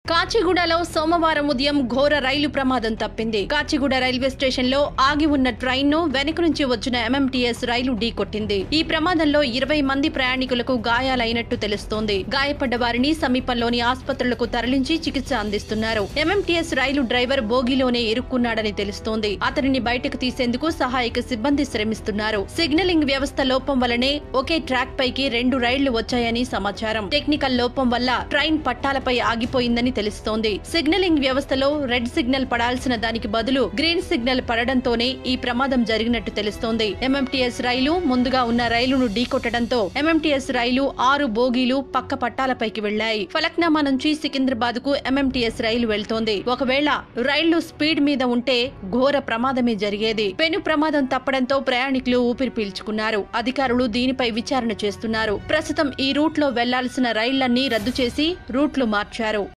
కాచిగూడలో సోమవారం ఉదయం ఘోర రైలు ప్రమాదం తప్పింది కాచిగూడ రైల్వే స్టేషన్ లో ఆగి ఉన్న ట్రైన్ ను వెనక నుంచి వచ్చిన ఎంఎంటీఎస్ రైలు ఢీకొట్టింది ఈ ప్రమాదంలో ఇరవై మంది ప్రయాణికులకు గాయాలైనట్టు తెలుస్తోంది గాయపడ్డ వారిని సమీపంలోని ఆసుపత్రులకు తరలించి చికిత్స అందిస్తున్నారు ఎంఎంటీఎస్ రైలు డ్రైవర్ బోగిలోనే ఇరుక్కున్నాడని తెలుస్తోంది అతనిని బయటకు తీసేందుకు సహాయక సిబ్బంది శ్రమిస్తున్నారు సిగ్నలింగ్ వ్యవస్థ లోపం వల్లనే ఒకే ట్రాక్ పైకి రెండు రైళ్లు వచ్చాయని సమాచారం టెక్నికల్ లోపం వల్ల ట్రైన్ పట్టాలపై ఆగిపోయిందని తెలుస్తోంది సిగ్నలింగ్ వ్యవస్థలో రెడ్ సిగ్నల్ పడాల్సిన దానికి బదులు గ్రీన్ సిగ్నల్ పడడంతోనే ఈ ప్రమాదం జరిగినట్టు తెలుస్తోంది ఎంఎంటీఎస్ రైలు ముందుగా ఉన్న రైలును ఢీకొట్టడంతో ఎంఎంటీఎస్ రైలు ఆరు బోగీలు పక్క పట్టాలపైకి వెళ్లాయి ఫలక్నామా నుంచి సికింద్రాబాద్ కు ఎంఎంటీఎస్ రైలు వెళ్తోంది ఒకవేళ రైళ్లు స్పీడ్ మీద ఉంటే ఘోర ప్రమాదమే జరిగేది పెను ప్రమాదం తప్పడంతో ప్రయాణికులు ఊపిరి పీల్చుకున్నారు అధికారులు దీనిపై విచారణ చేస్తున్నారు ప్రస్తుతం ఈ రూట్ లో వెళ్లాల్సిన రైళ్లన్నీ రద్దు చేసి రూట్లు మార్చారు